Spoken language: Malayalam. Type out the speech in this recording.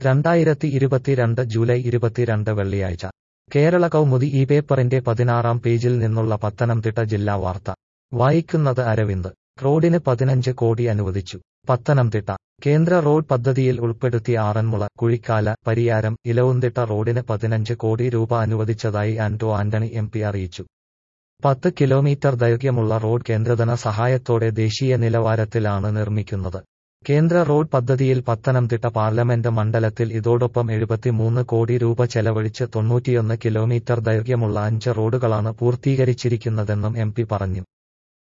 രണ്ടായിരത്തി ഇരുപത്തിരണ്ട് ജൂലൈ ഇരുപത്തിരണ്ട് വെള്ളിയാഴ്ച കേരള കൗമുദി ഈ പേപ്പറിന്റെ പതിനാറാം പേജിൽ നിന്നുള്ള പത്തനംതിട്ട ജില്ലാ വാർത്ത വായിക്കുന്നത് അരവിന്ദ് റോഡിന് പതിനഞ്ച് കോടി അനുവദിച്ചു പത്തനംതിട്ട കേന്ദ്ര റോഡ് പദ്ധതിയിൽ ഉൾപ്പെടുത്തിയ ആറന്മുള കുഴിക്കാല പരിയാരം ഇലവുംതിട്ട റോഡിന് പതിനഞ്ച് കോടി രൂപ അനുവദിച്ചതായി ആന്റോ ആന്റണി എം പി അറിയിച്ചു പത്ത് കിലോമീറ്റർ ദൈർഘ്യമുള്ള റോഡ് കേന്ദ്രധന സഹായത്തോടെ ദേശീയ നിലവാരത്തിലാണ് നിർമ്മിക്കുന്നത് കേന്ദ്ര റോഡ് പദ്ധതിയിൽ പത്തനംതിട്ട പാർലമെന്റ് മണ്ഡലത്തിൽ ഇതോടൊപ്പം എഴുപത്തിമൂന്ന് കോടി രൂപ ചെലവഴിച്ച് തൊണ്ണൂറ്റിയൊന്ന് കിലോമീറ്റർ ദൈർഘ്യമുള്ള അഞ്ച് റോഡുകളാണ് പൂർത്തീകരിച്ചിരിക്കുന്നതെന്നും എം പി പറഞ്ഞു